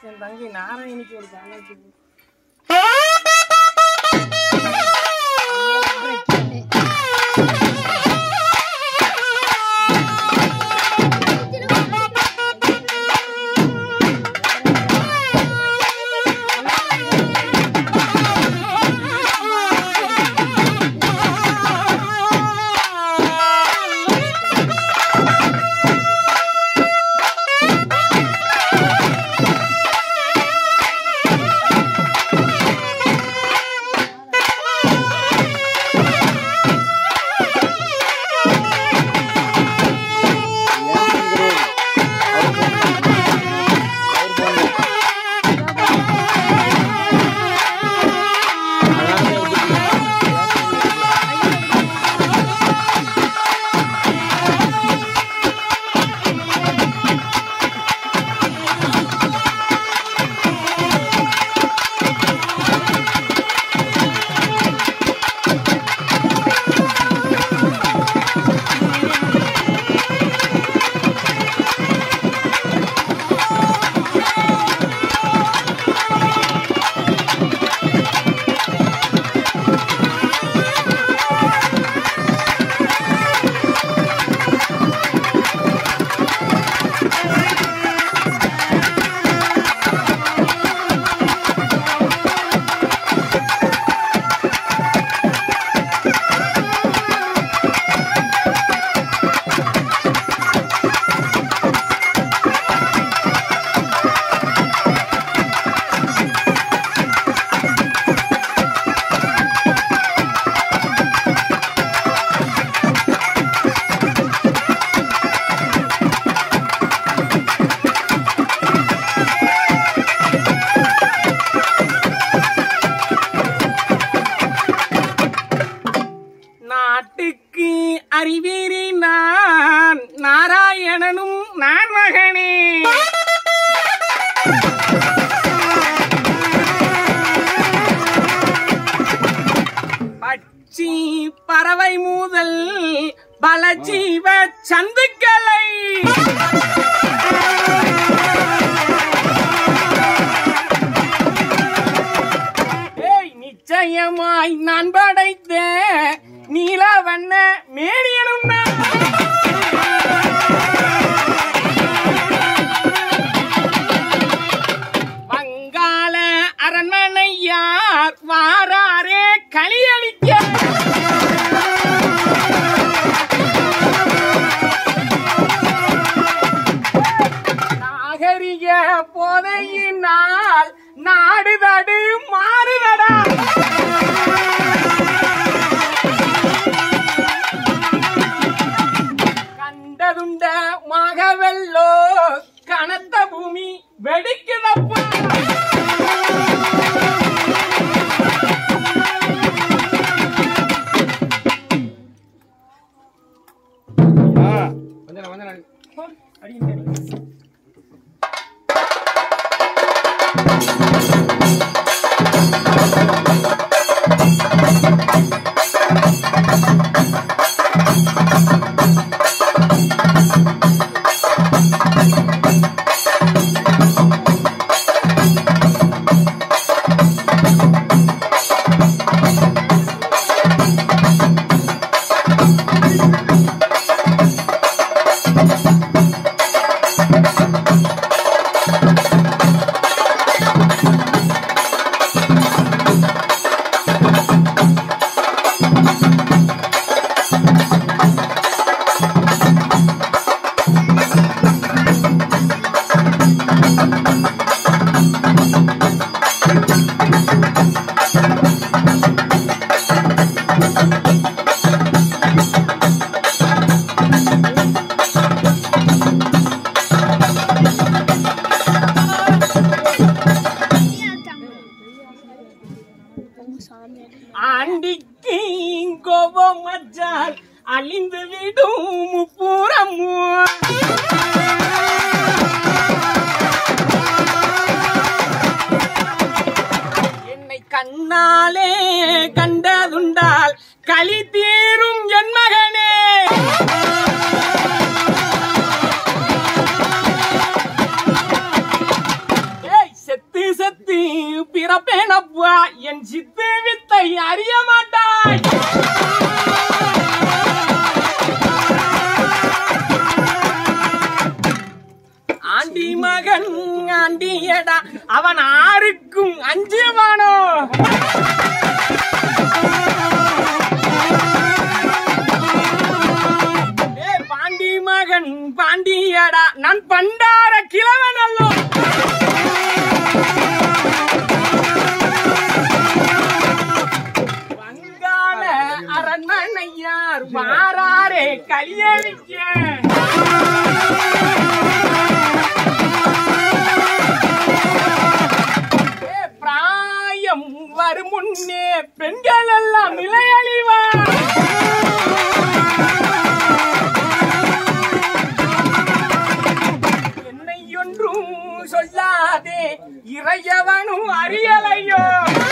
என் தங்கை நாராயணிக்கு ஒரு காலாச்சு நாட்டுக்கு அறிவீரி நான் நாராயணனும் நான் மகனே பட்சி பறவை மூதல் பலஜீவ சந்துக்களை ஏய் நிச்சயமாய் நான் படைத்த நீலவண்ண மேடியனும் நான். வங்காள அரண்மனையார் வாராரே களியளிக்க நாகரிக போதையினால் நாடுதடு மாறுதடா கண்டதுண்ட மகவெல்லோ கனத்த பூமி வெடிக்குதப்பா வந்தன வந்தன அடிங்க அடிங்க ஆண்டிக்கு கோபம் மச்சால் அழிந்து விடும் முப்புறமோ என்னை கண்ணாலே கண்டதுண்டால் களி தீரும் என் மகனே ஏய் கிடப்பேனப்பா என் சித்து வித்தை அறிய மாட்டாய் ஆண்டி மகன் ஆண்டியடா அவன் ஆருக்கும் அஞ்சுவானோ ஏ பாண்டி மகன் பாண்டியடா நான் பண்டார கிழவன் அல்லோ வங்காள அரண்மனையார் வாராரே கல்யாணிக்க ஏ, பிராயம் வரும் முன்னே பெண்கள் எல்லாம் நிலையழிவார் என்னை ஒன்றும் சொல்லாதே இறையவனும் அறியலையோ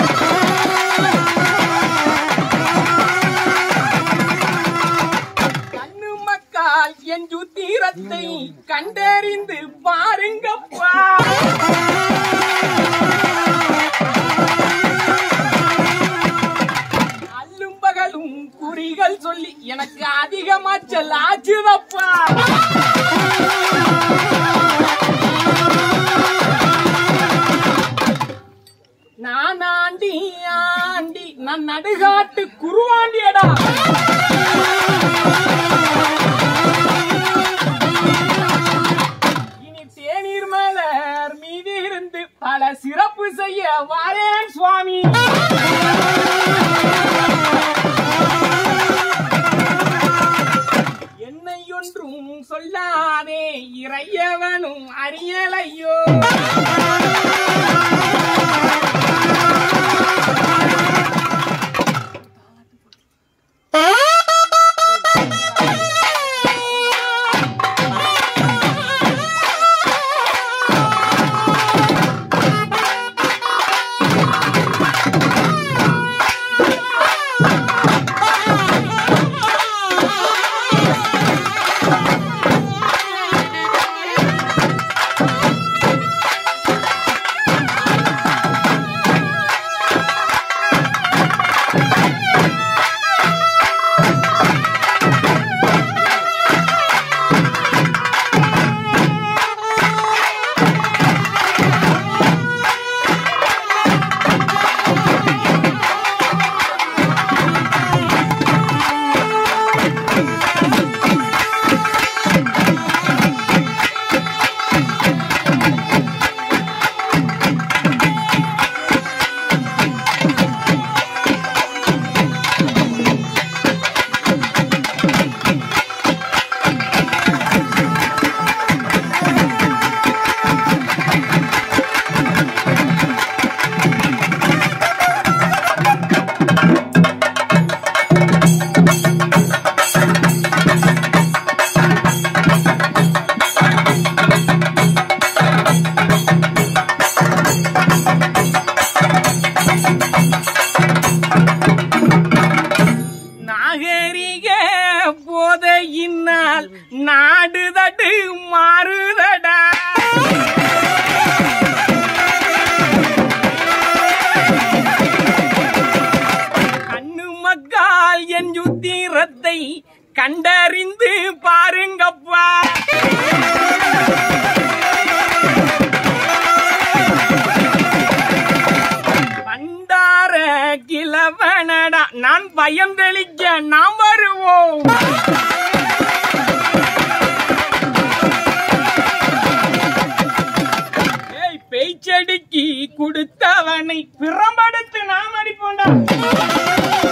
கண்ணு மக்கால் என் சுத்திரத்தை கண்டறிந்து பாருங்கப்பா அல்லும் பகலும் குறிகள் சொல்லி எனக்கு அதிகமாச்சல் ஆச்சுதப்பா நான் ஆண்டி ஆண்டி நான் நடுகாட்டு குருவாண்டியடா இனி தேநீர் மலர் மீது இருந்து பல சிறப்பு செய்ய வாரேன் சுவாமி என்னை ஒன்றும் சொல்லாதே இறையவனும் அறியலையோ நாகரிக போதையினால் நாடு தடு மாறுதடா கண்ணு மக்கால் என் யுத்திரத்தை கண்டறிந்து பாருங்கப்பா பண்டார கிழவனடா நான் பயம் தெளிக்க நாம் வருவோம் ஏய் பேச்சடிக்கு கொடுத்தவனை பிறம்படுத்து நாம் அடிப்போண்டா